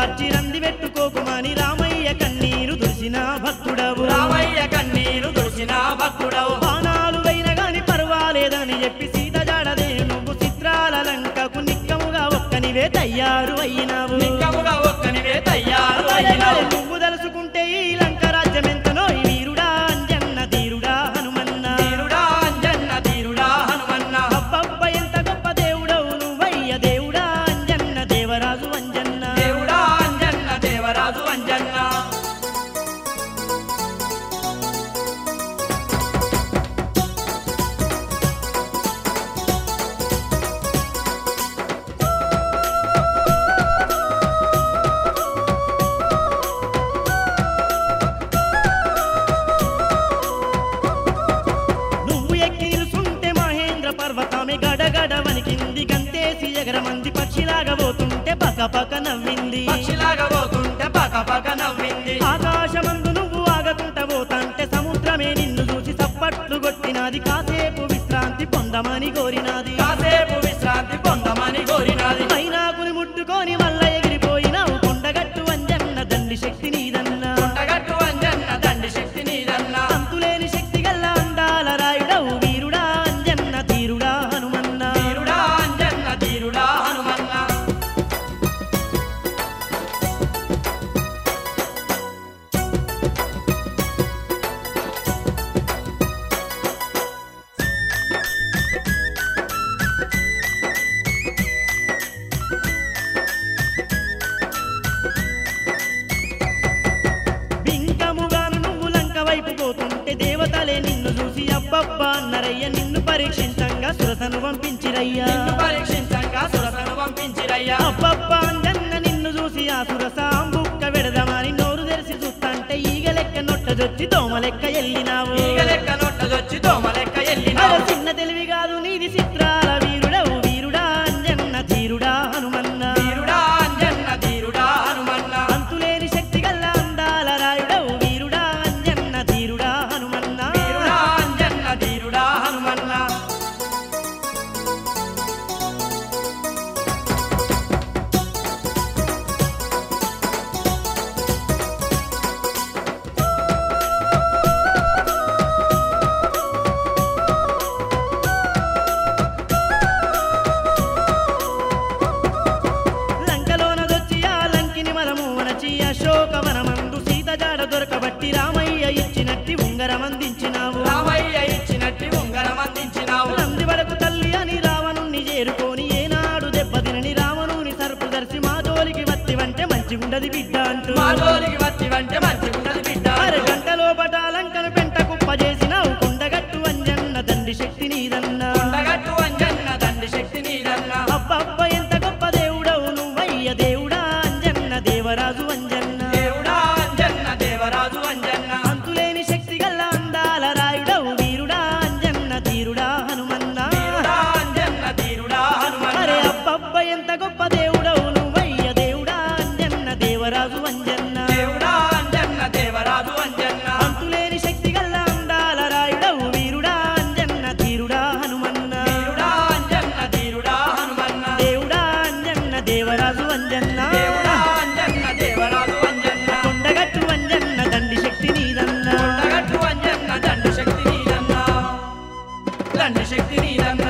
కార్చి రంది పెట్టుకోకుమని రామయ్య కన్నీరు దురిసిన భక్తుడవు రామయ్య కన్నీరు దుడిసిన భక్తుడవు బాణాలు అయిన గాని పర్వాలేదని చెప్పి సీత జాడదే నువ్వు చిత్రాల లంకకు నిక్కముగా ఒక్కనివే తయ్యారు అయినావు నిక్కముగా ఒక్కనివే తయ్యారు అయినావు నువ్వు తలుసుకుంటే ఈ లంక రాజ్యం ఎంతనో ఈ వీరుడా అంజన్న ధీరుడా హనుమన్న తీరుడా అంజన్న తీరుడా హనుమన్న అబ్బబ్బ ఎంత గొప్ప దేవుడవు నువ్వయ్య దేవుడా అంజన్న దేవరాజు అంజన్న దేవుడా అంజన్న దేవరాజు అంజన్న నువ్వు ఎక్కి నిలుసుంటే మహేంద్ర పర్వతమే గడగడ వణికింది గంతేసి ఎగరమంది పక్షిలాగా పోతుంటే పక పక నవ్వింది పక్షిలాగా పోతుంటే పక పక నవ్వింది ఆకాశమందు నువ్వు ఆగకుంట పోతాంటే సముద్రమే నిన్ను చూసి చప్పట్లు కొట్టినాది కాసేపు విశ్రాంతి పొందమని కోరినాది కాసేపు విశ్రాంతి పొందమని కోరినది మైనాకుని ముట్టుకొని మల్ల ఎగిరిపోయినావు కొండగట్టు అంజన్న దండి శక్తి నీదన్నా కొండగట్టు అంజన్న దండి శక్తి నీదన్న అంతులేని శక్తి గల్ల అందాల రాయుడవు వీరుడా అంజన్న తీరుడా హనుమన్న తీరుడా అంజన్న తీరుడా హనుమన్న బింకముగాను నువ్వు లంక వైపు పోతుంటే దేవతలే నిన్ను చూసి అబ్బబ్బా అన్నరయ్య నిన్ను పరీక్షించంగా సురసను పంపించిరయ్యా నిన్ను పరీక్షించంగా సురసను పంపించిరయ్యా అబ్బబ్బా అంజన్న నిన్ను చూసి ఆ సురస అంబుక్క వెడదామని నోరు తెరిచి చూస్తాంటే ఈగ లెక్క నొట్టదొచ్చి దోమ లెక్క ఎల్లినావు ఈగ లెక్క నొట్టదొచ్చి దోమ లెక్క అరే ఎల్లినావు చిన్న తెలివి కాదు నీది చిత్రాల వీరుడవు వీరుడా అంజన్న తీరుడా హనుమన్న తీరుడా అంజన్న తీరుడా హనుమన్న అంతులేని శక్తి గల్ల అందాల రాయుడవు వీరుడా అంజన్న తీరుడా హనుమన్న తీరుడా అంజన్న తీరుడా హనుమన్న లంకలోన దొచ్చి ఆ లంకిని మనము వనచి అశోకవనమందు సీత జాడ దొరకబట్టి రామయ్య ఇచ్చినట్టి ఉంగరం అందించినావు రామయ్య ఇచ్చినట్టి ఉంగరం అందించినావు నంది వరకు తల్లి అని రావణుణ్ణి చేరుకొని ఏనాడు దెబ్బతినని రావణుని సరుపు దర్శి మా జోలికి వత్తి వంటే మంచిగుండది బిడ్డ అంటూ మా జోలికి వచ్చి వంటే మంచి ఉన్నది బిడ్డ అరే గంటలో లంకను పెంట కుప్ప చేసినావు కొండగట్టు అంజన్న దండి శక్తి నీదన్నా కొండగట్టు అంజన్న దండి శక్తి నీదన్న అబ్బబ్బ ఎంత గొప్ప దేవుడవు నువ్వయ్య దేవుడా అంజన్న దేవరాజు అంజన్న దేవుడా అంజన్న దేవరాజు అంజన్న అంతులేని శక్తి గల్ల అందాల రాయుడవు వీరుడా అంజన్న తీరుడా హనుమన్న తీరుడా అంజన్న తీరుడా హనుమన్న అరే అబ్బబ్బ ఎంత గొప్ప దేవుడవు నువ్వయ్య దేవుడా అంజన్న దేవరాజు అంజన్న దేవుడా అంజన్న దేవరాజు అంజన్న అంతులేని శక్తి గల్ల అందాల రాయుడవు వీరుడా అంజన్న తీరుడా హనుమన్న తీరుడా అంజన్న తీరుడా హనుమన్న దేవుడా అంజన్న దేవరాజు అంజన్న దేవుడా అంజన్న దేవరాజు అంజన్న కొండగట్టు అంజన్న దండి శక్తి నీదన్న కొండగట్టు అంజన్న దండి శక్తి నీదన్న దండి శక్తి నీదన్న